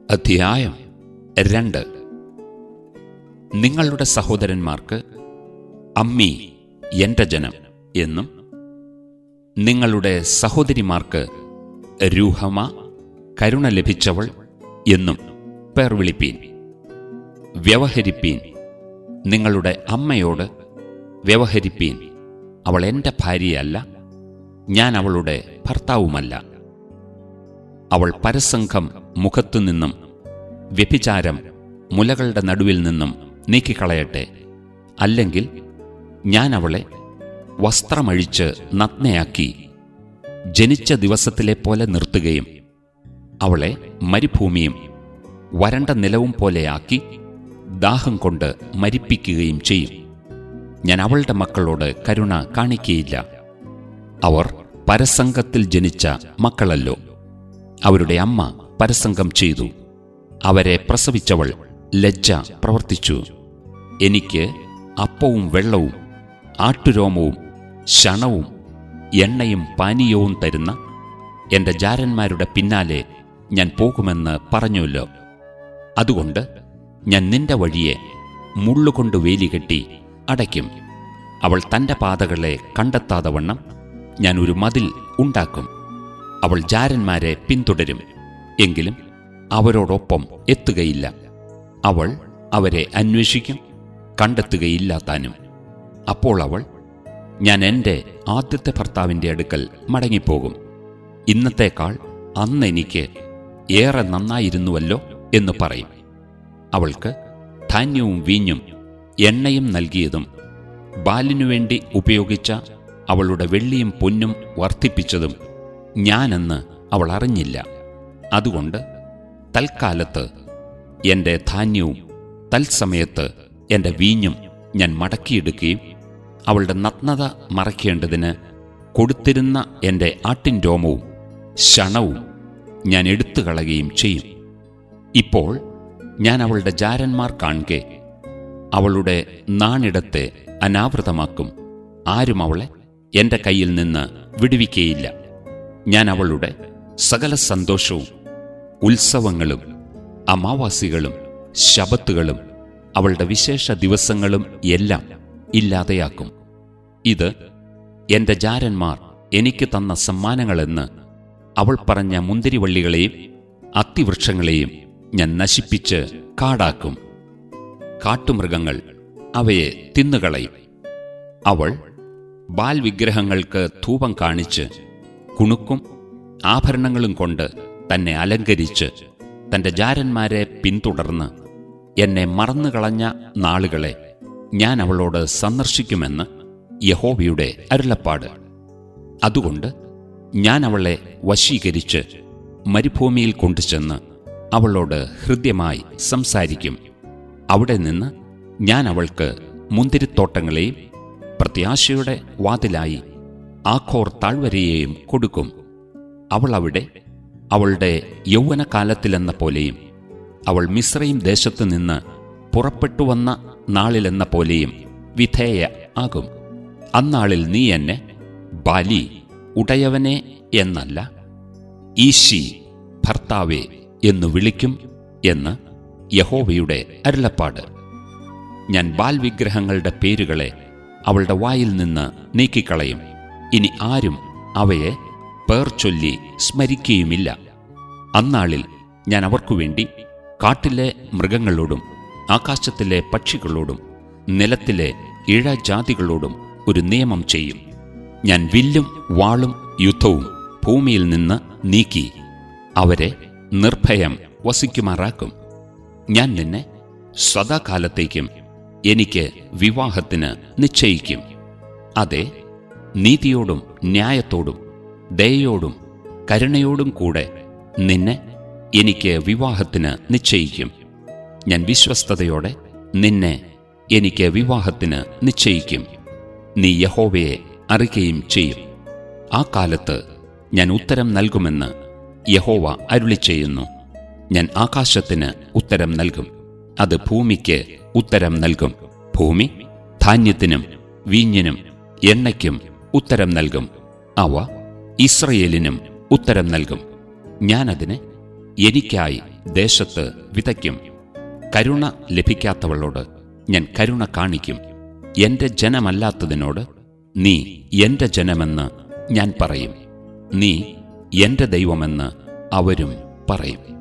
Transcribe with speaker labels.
Speaker 1: അധ്യായം രണ്ട് നിങ്ങളുടെ സഹോദരന്മാർക്ക് അമ്മി എന്റെ ജനം എന്നും നിങ്ങളുടെ സഹോദരിമാർക്ക് രൂഹമ കരുണ ലഭിച്ചവൾ എന്നും പേർ വിളിപ്പീൻ വ്യവഹരിപ്പീൻ നിങ്ങളുടെ അമ്മയോട് വ്യവഹരിപ്പീൻ അവൾ എന്റെ ഭാര്യയല്ല ഞാൻ അവളുടെ ഭർത്താവുമല്ല അവൾ പരസംഘം മുഖത്തുനിന്നും വ്യഭിചാരം മുലകളുടെ നടുവിൽ നിന്നും നീക്കിക്കളയട്ടെ അല്ലെങ്കിൽ ഞാൻ അവളെ വസ്ത്രമഴിച്ച് നഗ്നയാക്കി ജനിച്ച ദിവസത്തിലെ പോലെ നിർത്തുകയും അവളെ മരുഭൂമിയും വരണ്ട നിലവും പോലെയാക്കി ദാഹം കൊണ്ട് മരിപ്പിക്കുകയും ചെയ്യും ഞാൻ അവളുടെ മക്കളോട് കരുണ കാണിക്കയില്ല അവർ പരസംഗത്തിൽ ജനിച്ച മക്കളല്ലോ അവരുടെ അമ്മ പരസംഗം ചെയ്തു അവരെ പ്രസവിച്ചവൾ ലജ്ജ പ്രവർത്തിച്ചു എനിക്ക് അപ്പവും വെള്ളവും ആട്ടുരോമവും ശണവും എണ്ണയും പാനീയവും തരുന്ന എന്റെ ജാരന്മാരുടെ പിന്നാലെ ഞാൻ പോകുമെന്ന് പറഞ്ഞുവല്ലോ അതുകൊണ്ട് ഞാൻ നിന്റെ വഴിയെ മുള്ളുകൊണ്ട് വേലികെട്ടി അടയ്ക്കും അവൾ തന്റെ പാതകളെ കണ്ടെത്താതെ വണ്ണം ഞാൻ ഒരു മതിൽ ഉണ്ടാക്കും അവൾ ജാരന്മാരെ പിന്തുടരും എങ്കിലും അവരോടൊപ്പം എത്തുകയില്ല അവൾ അവരെ അന്വേഷിക്കും കണ്ടെത്തുകയില്ല താനും അപ്പോൾ അവൾ ഞാൻ എൻ്റെ ആദ്യത്തെ ഭർത്താവിൻ്റെ അടുക്കൽ മടങ്ങിപ്പോകും ഇന്നത്തേക്കാൾ അന്ന് എനിക്ക് ഏറെ നന്നായിരുന്നുവല്ലോ എന്ന് പറയും അവൾക്ക് ധാന്യവും വീഞ്ഞും എണ്ണയും നൽകിയതും ബാലിനുവേണ്ടി ഉപയോഗിച്ച അവളുടെ വെള്ളിയും പൊന്നും വർദ്ധിപ്പിച്ചതും ഞാനെന്ന് അവൾ അറിഞ്ഞില്ല അതുകൊണ്ട് തൽക്കാലത്ത് എൻ്റെ ധാന്യവും തൽസമയത്ത് എൻ്റെ വീഞ്ഞും ഞാൻ മടക്കിയെടുക്കുകയും അവളുടെ നഗ്നത മറയ്ക്കേണ്ടതിന് കൊടുത്തിരുന്ന എൻ്റെ ആട്ടിൻ രോമവും ശണവും ഞാൻ എടുത്തു കളയുകയും ചെയ്യും ഇപ്പോൾ ഞാൻ അവളുടെ ജാരന്മാർ കാണുകെ അവളുടെ നാണിടത്തെ അനാവൃതമാക്കും ആരും അവളെ എൻ്റെ കയ്യിൽ നിന്ന് വിടുവിക്കയില്ല ഞാൻ അവളുടെ സകല സന്തോഷവും ഉത്സവങ്ങളും അമാവാസികളും ശബത്തുകളും അവളുടെ വിശേഷ ദിവസങ്ങളും എല്ലാം ഇല്ലാതെയാക്കും ഇത് എന്റെ ജാരന്മാർ എനിക്ക് തന്ന സമ്മാനങ്ങളെന്ന് അവൾ പറഞ്ഞ മുന്തിരിവള്ളികളെയും അത്തിവൃക്ഷങ്ങളെയും ഞാൻ നശിപ്പിച്ച് കാടാക്കും കാട്ടുമൃഗങ്ങൾ അവയെ തിന്നുകളയും അവൾ ബാൽ വിഗ്രഹങ്ങൾക്ക് ധൂപം കാണിച്ച് കുണുക്കും ആഭരണങ്ങളും കൊണ്ട് തന്നെ അലങ്കരിച്ച് തന്റെ ജാരന്മാരെ പിന്തുടർന്ന് എന്നെ മറന്നുകളഞ്ഞ നാളുകളെ ഞാൻ അവളോട് സന്ദർശിക്കുമെന്ന് യഹോവയുടെ അരുളപ്പാട് അതുകൊണ്ട് ഞാൻ അവളെ വശീകരിച്ച് മരുഭൂമിയിൽ കൊണ്ടുചെന്ന് അവളോട് ഹൃദ്യമായി സംസാരിക്കും അവിടെ നിന്ന് ഞാൻ അവൾക്ക് മുന്തിരിത്തോട്ടങ്ങളെയും പ്രത്യാശയുടെ വാതിലായി ആഖോർ താഴ്വരയെയും കൊടുക്കും അവൾ അവിടെ അവളുടെ യൗവനകാലത്തിലെന്ന പോലെയും അവൾ മിശ്രയും ദേശത്തു നിന്ന് പുറപ്പെട്ടു വന്ന നാളിലെന്ന പോലെയും വിധേയ ആകും അന്നാളിൽ നീ എന്നെ ബാലി ഉടയവനെ എന്നല്ല ഈശി ഭർത്താവേ എന്നു വിളിക്കും എന്ന് യഹോവയുടെ അരുളപ്പാട് ഞാൻ ബാൽ വിഗ്രഹങ്ങളുടെ പേരുകളെ അവളുടെ വായിൽ നിന്ന് നീക്കിക്കളയും ഇനി ആരും അവയെ പേർ ചൊല്ലി സ്മരിക്കുകയുമില്ല അന്നാളിൽ ഞാൻ അവർക്കുവേണ്ടി കാട്ടിലെ മൃഗങ്ങളോടും ആകാശത്തിലെ പക്ഷികളോടും നിലത്തിലെ ഇഴജാതികളോടും ഒരു നിയമം ചെയ്യും ഞാൻ വില്ലും വാളും യുദ്ധവും ഭൂമിയിൽ നിന്ന് നീക്കി അവരെ നിർഭയം വസിക്കുമാറാക്കും ഞാൻ നിന്നെ സദാകാലത്തേക്കും എനിക്ക് വിവാഹത്തിന് നിശ്ചയിക്കും അതെ നീതിയോടും ന്യായത്തോടും ദയയോടും കരുണയോടും കൂടെ നിന്നെ എനിക്ക് വിവാഹത്തിന് നിശ്ചയിക്കും ഞാൻ വിശ്വസ്തയോടെ നിന്നെ എനിക്ക് വിവാഹത്തിന് നിശ്ചയിക്കും നീ യഹോവയെ അറിയുകയും ചെയ്യും ആ കാലത്ത് ഞാൻ ഉത്തരം നൽകുമെന്ന് യഹോവ അരുളി ചെയ്യുന്നു ഞാൻ ആകാശത്തിന് ഉത്തരം നൽകും അത് ഭൂമിക്ക് ഉത്തരം നൽകും ഭൂമി ധാന്യത്തിനും വീഞ്ഞിനും എണ്ണയ്ക്കും ഉത്തരം നൽകും അവ ഇസ്രയേലിനും ഉത്തരം നൽകും ഞാനതിനെ എനിക്കായി ദേശത്ത് വിതയ്ക്കും കരുണ ലഭിക്കാത്തവളോട് ഞാൻ കരുണ കാണിക്കും എന്റെ ജനമല്ലാത്തതിനോട് നീ എന്റെ ജനമെന്ന് ഞാൻ പറയും നീ എന്റെ ദൈവമെന്ന് അവരും പറയും